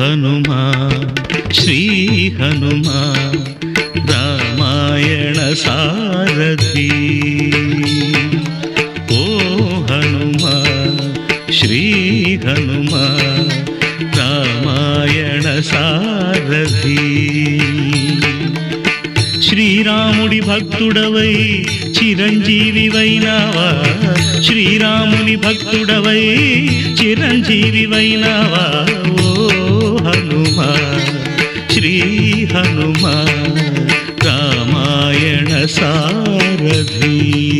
హనుమా శ్రీ హనుమా రామాయణ సారథి ఓ హనుమా శ్రీ హనుమా రామాయణ సారథి శ్రీరాముడి భక్తుడవై చిరంజీవివైనావా శ్రీరాముని భక్తుడవై చిరంజీవివైనావా ఓ హనుమా శ్రీ హనుమా రామాయణ సారథి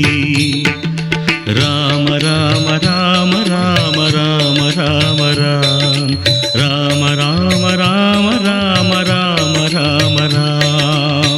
రామ రామ రామ రామ రామ రామ రామ రామ రామ రామ రామ రామ రామ రామ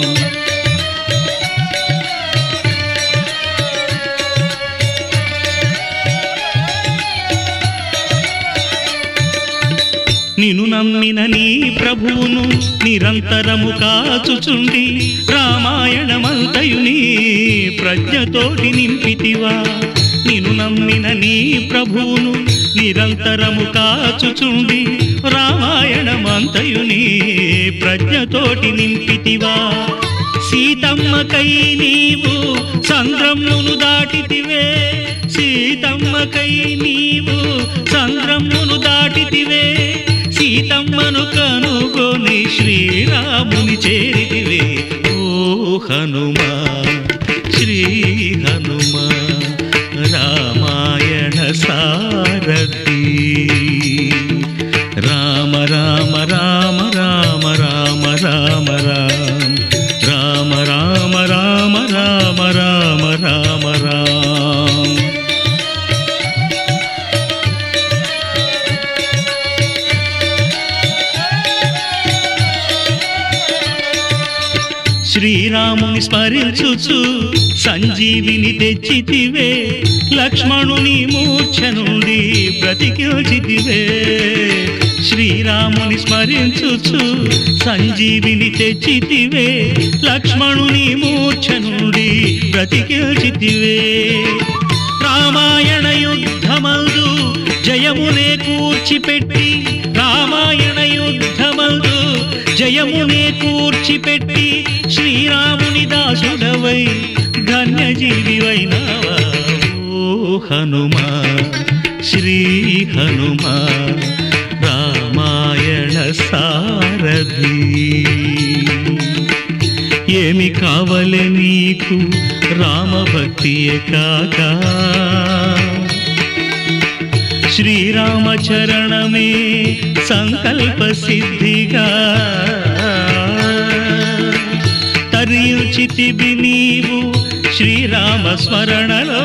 నిన్ను నమ్మిన నీ ప్రభువును నిరంతరము కాచుచుండి రామాయణమంతయు నీ ప్రజ్ఞతోటి నింపితివా నిన్ను నమ్మిన నీ ప్రభువును నిరంతరము కాచుచుండి రామాయణమంతయు నీ ప్రజ్ఞతోటి నింపితివా సీతమ్మకై నీవు సంద్రమును దాటితివే సీతమ్మకై నీవు సంద్రమును దాటితివే సీతమ్మను కనుగొని శ్రీరాముని చేరితివే ఓ హనుమా శ్రీ హనుమా రామాయణ సారథి రామ రామ రామ రామ రామ రామ రామ రామ రామ రామ రామ రామ రామ రామ శ్రీరాముని స్మరించుచు సంజీవిని తెచ్చితివే లక్ష్మణుని మూర్ఛ నుండి బ్రతికిల్చితివే శ్రీరాముని స్మరించుచు సంజీవిని తెచ్చితివే లక్ష్మణుని మూర్ఛ నుండి బ్రతికిల్చితివే రామాయణ యుద్ధమందు జయమునే కూర్చిపెట్టి రామాయణ యుద్ధమందు జయమునే కూర్చిపెట్టి శ్రీరాముని దాసుడవై ధన్యజీవివైనావా ఓ హనుమా శ్రీ హనుమా రామాయణ సారథి ఏమి కావలే నీకు రామభక్తియే కాక శ్రీరామచరణమే సంకల్ప సిద్ధిగా తరించితివి నీవు శ్రీరామ స్మరణలో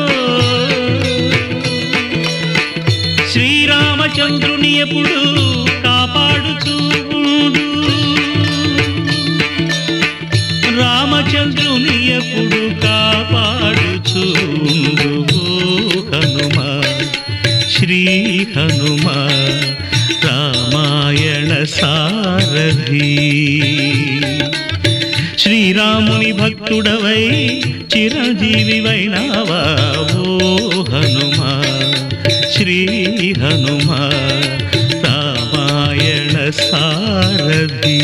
శ్రీరామచంద్రుని ఎప్పుడు కాపాడుచూ ఉండు రామచంద్రుని ఎప్పుడు కాపాడుచుండు హనుమా శ్రీ హనుమా రామాయణ సారథి శ్రీరాముని భక్తుడవై చిరంజీవివైనావా ఓ హనుమా శ్రీ హనుమా రామాయణ సారథి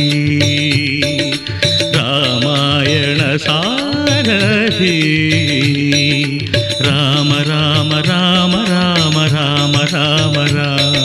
రామాయణ సారథి రామ రామ రామ రామ రామ రామ రామ